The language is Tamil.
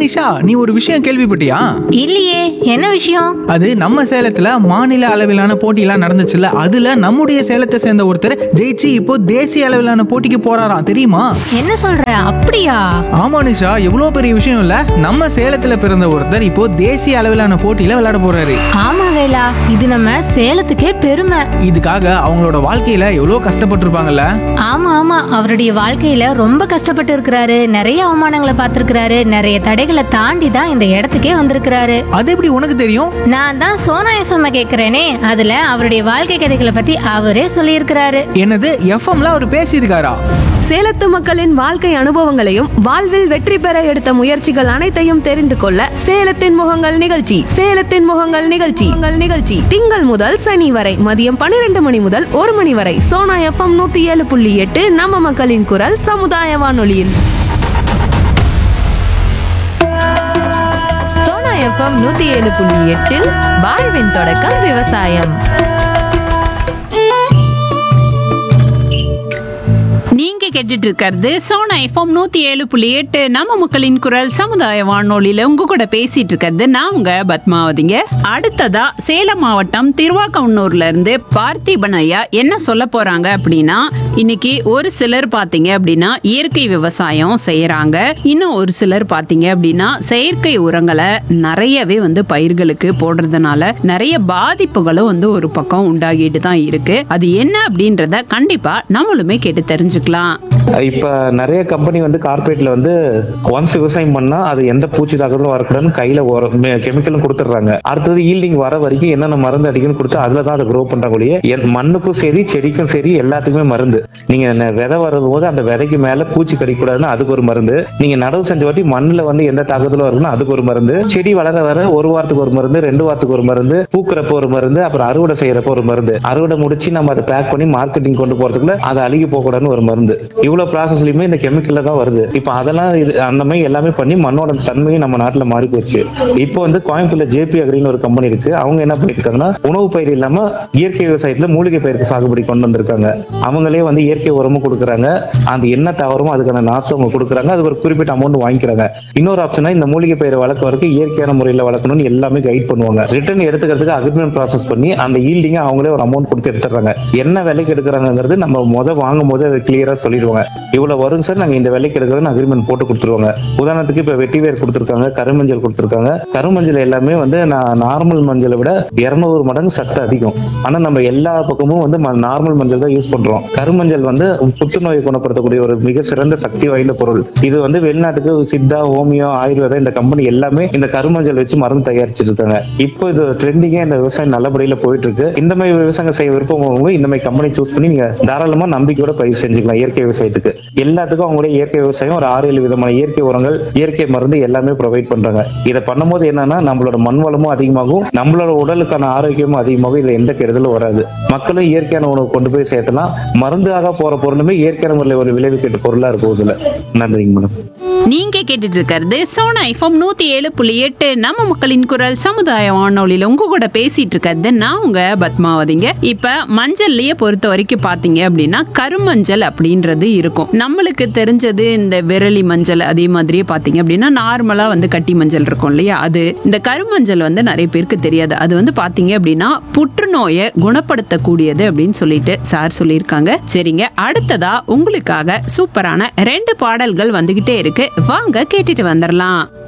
நிஷா நீ ஒரு விஷயம் கேள்விப்பட்டியா இல்லையே என்ன விஷயம் அது நம்ம சேலத்துல மாநில அளவிலான போட்டியெல்லாம் நடந்துச்சுல்ல அதுல நம்முடைய சேலத்தை சேர்ந்த ஒருத்தர் ஜெயிச்சு இப்போ தேசிய அளவிலான போட்டிக்கு போறாராம் தெரியுமா என்ன சொல்ற அப்படியா ஆமா நிஷா எவ்வளவு பெரிய விஷயம் இல்ல நம்ம சேலத்துல பிறந்த ஒருத்தர் இப்போ தேசிய அளவிலான போட்டியில விளையாட போறாரு ஆமா வேலா இது நம்ம சேலத்துக்கே பெருமை இதுக்காக அவங்களோட வாழ்க்கையில எவ்வளவு கஷ்டப்பட்டிருப்பாங்கல்ல ஆமா ஆமா அவருடைய வாழ்க்கையில ரொம்ப கஷ்டப்பட்டு இருக்கிறாரு நிறைய அவமானங்களை பார்த்திருக்கிறாரு நிறைய தடைகளை தாண்டி தான் இந்த இடத்துக்கே வந்திருக்கிறாரு அது எப்படி உனக்கு தெரியும் நான் தான் சோனா எஃப்எம் கேக்குறேனே அதுல அவருடைய வாழ்க்கை கதைகளை பத்தி அவரே சொல்லியிருக்கிறாரு என்னது எஃப்எம்ல அவர் பேசியிருக்காரா சேலத்து மக்களின் வாழ்க்கை அனுபவங்களையும் வாழ்வில் வெற்றி பெற எடுத்த முயற்சிகள் அனைத்தையும் தெரிந்து கொள்ள சேலத்தின் முகங்கள் நிகழ்ச்சி சேலத்தின் முகங்கள் நிகழ்ச்சி உங்கள் நிகழ்ச்சி திங்கள் முதல் சனி வரை மதியம் பன்னிரண்டு மணி முதல் ஒரு மணி வரை சோனா எஃப்எம் நூத்தி ஏழு புள்ளி எட்டு நம்ம மக்களின் குரல் சமுதாய வானொலியில் சோனா எஃப்எம் நூத்தி ஏழு புள்ளி எட்டில் வாழ்வின் தொடக்கம் விவசாயம் நீங்க கேட்டுட்டு இருக்கிறது சோனா எஃப்எம் நூத்தி ஏழு புள்ளி எட்டு நம்ம மக்களின் குரல் சமுதாய வானொலியில உங்க கூட பேசிட்டு இருக்கிறது நான் உங்க பத்மாவதிங்க அடுத்ததா சேலம் மாவட்டம் திருவாக்கவுன்னூர்ல இருந்து பார்த்திபன் ஐயா என்ன சொல்ல போறாங்க அப்படின்னா இன்னைக்கு ஒரு சிலர் பாத்தீங்க அப்படின்னா இயற்கை விவசாயம் செய்யறாங்க இன்னும் ஒரு சிலர் பாத்தீங்க அப்படின்னா செயற்கை உரங்களை நிறையவே வந்து பயிர்களுக்கு போடுறதுனால நிறைய பாதிப்புகளும் வந்து ஒரு பக்கம் உண்டாகிட்டு தான் இருக்கு அது என்ன அப்படின்றத கண்டிப்பா நம்மளுமே கேட்டு தெரிஞ்சுக்கலாம் இப்ப நிறைய கம்பெனி வந்து கார்பரேட்ல வந்து ஒன்ஸ் விவசாயம் பண்ணா அது எந்த பூச்சி தாக்குதலும் வரக்கூடாதுன்னு கையில கெமிக்கலும் கொடுத்துட்றாங்க அடுத்தது ஈல்டிங் வர வரைக்கும் என்னென்ன மருந்து அடிக்கணும்னு கொடுத்து அதுல தான் அதை க்ரோ பண்றாங்க ஒழிய என் மண்ணுக்கும் சரி செடிக்கும் சரி எல்லாத்துக்குமே மருந்து நீங்க ந- விதை வரும்போது அந்த விதைக்கு மேல பூச்சி கடிக்கூடாதுன்னா அதுக்கு ஒரு மருந்து நீங்க நடவு செஞ்ச வாட்டி மண்ணுல வந்து எந்த தாக்குதலும் இருக்குன்னா அதுக்கு ஒரு மருந்து செடி வளர வர ஒரு வாரத்துக்கு ஒரு மருந்து ரெண்டு வாரத்துக்கு ஒரு மருந்து பூக்குறப்ப ஒரு மருந்து அப்புறம் அறுவடை செய்யறப்ப ஒரு மருந்து அறுவடை முடிச்சு நம்ம அதை பேக் பண்ணி மார்க்கெட்டிங் கொண்டு போறதுக்குள்ள அது அழுகி போகக்கூடாதுன்னு ஒரு மருந்து இவ்வளவு ப்ராசஸ்லயுமே இந்த கெமிக்கல்ல தான் வருது இப்போ அதெல்லாம் இது- அந்த மாதிரி எல்லாமே பண்ணி மண்ணோட தன்மையும் நம்ம நாட்டுல மாறி போச்சு இப்போ வந்து கோயம்புத்தூர்ல ஜேபி அக்ரின்னு ஒரு கம்பெனி இருக்கு அவங்க என்ன பண்ணிருக்காங்கன்னா உணவு பயிர் இல்லாம இயற்கை விவசாயத்துல மூலிகை பயிருக்கு சாகுபடி கொண்டு வந்திருக்காங்க அவங்களே வந்து இயற்கை உரமும் கொடுக்குறாங்க அந்த என்ன தவறுமோ அதுக்கான நாற்று அவங்க கொடுக்குறாங்க அது ஒரு குறிப்பிட்ட அமௌண்ட் வாங்கிக்கிறாங்க இன்னொரு ஆப்ஷனா இந்த மூலிகை பயிரை வளர்க்க வரைக்கும் இயற்கையான முறையில வளர்க்கணும்னு எல்லாமே கைட் பண்ணுவாங்க ரிட்டர்ன் எடுத்துக்கிறதுக்கு அக்ரிமெண்ட் ப்ராசஸ் பண்ணி அந்த ஈல்டிங்க அவங்களே ஒரு அமௌண்ட் கொடுத்து எடுத்துறாங்க என்ன விலைக்கு எடுக்கிறாங்கிறது நம்ம முத வாங்கும் போது அதை கிளியரா சொல்லிடுவாங்க இவ்வளவு வரும் சார் நாங்க இந்த விலைக்கு எடுக்கிறோம்னு அக்ரிமெண்ட் போட்டு கொடுத்துருவாங்க உதாரணத்துக்கு இப்ப வெட்டி வேர் கொடுத்துருக்காங்க கருமஞ்சள் கொடுத்துருக்காங்க கருமஞ்சள் எல்லாமே வந்து நார்மல் மஞ்சளை விட இருநூறு மடங்கு சத்து அதிகம் ஆனா நம்ம எல்லா பக்கமும் வந்து நார்மல் மஞ்சள் தான் யூஸ் பண்றோம் கருமஞ்சள் வந்து புத்துநோயை குணப்படுத்தக்கூடிய ஒரு மிக சிறந்த சக்தி வாய்ந்த பொருள் இது வந்து வெளிநாட்டுக்கு சித்தா ஹோமியோ ஆயுர்வேதா இந்த கம்பெனி எல்லாமே இந்த கருமஞ்சள் வச்சு மருந்து தயாரிச்சிட்டு இருக்காங்க இப்போ இது ட்ரெண்டிங்கா இந்த விவசாயம் நல்லபடியில போயிட்டு இருக்கு இந்த மாதிரி விவசாயம் செய்ய விருப்பம் உள்ளவங்க இந்த மாதிரி கம்பெனி சூஸ் பண்ணி நீங்க தாராளமா நம்பிக்கையோட பயிர் செஞ்சுக்கலாம் இயற்கை விவசாயத்துக்கு எல்லாத்துக்கும் அவங்களே இயற்கை விவசாயம் ஒரு ஆறு ஏழு விதமான இயற்கை உரங்கள் இயற்கை மருந்து எல்லாமே ப்ரொவைட் பண்றாங்க இதை பண்ணும்போது என்னன்னா நம்மளோட மண் வளமும் அதிகமாகும் நம்மளோட உடலுக்கான ஆரோக்கியமும் அதிகமாகும் இதுல எந்த கெடுதலும் வராது மக்களும் இயற்கையான உணவு கொண்டு போய் சேர்த்தலாம் மருந்தாக போற பொருளுமே இயற்கையான முறையில் ஒரு விளைவிக்கிட்ட பொருளா இருக்கும் இதுல நன்றிங்க மேடம் நீங்க கேட்டுட்டு இருக்கிறது சோனா எஃப்எம் நூத்தி ஏழு புள்ளி எட்டு நம்ம மக்களின் குரல் சமுதாய வானொலியில உங்க கூட பேசிட்டு இருக்கிறது நான் உங்க பத்மாவதிங்க இப்ப மஞ்சள்லயே பொறுத்த வரைக்கும் பாத்தீங்க அப்படின்னா கருமஞ்சள் அப்படின்றது இருக்கும் நம்மளுக்கு தெரிஞ்சது இந்த விரலி மஞ்சள் அதே மாதிரியே பாத்தீங்க அப்படின்னா நார்மலா வந்து கட்டி மஞ்சள் இருக்கும் இல்லையா அது இந்த கருமஞ்சள் வந்து நிறைய பேருக்கு தெரியாது அது வந்து பாத்தீங்க அப்படின்னா புற்றுநோயை குணப்படுத்தக்கூடியது அப்படின்னு சொல்லிட்டு சார் சொல்லியிருக்காங்க சரிங்க அடுத்ததா உங்களுக்காக சூப்பரான ரெண்டு பாடல்கள் வந்துகிட்டே இருக்கு வாங்க கேட்டுட்டு வந்துடலாம்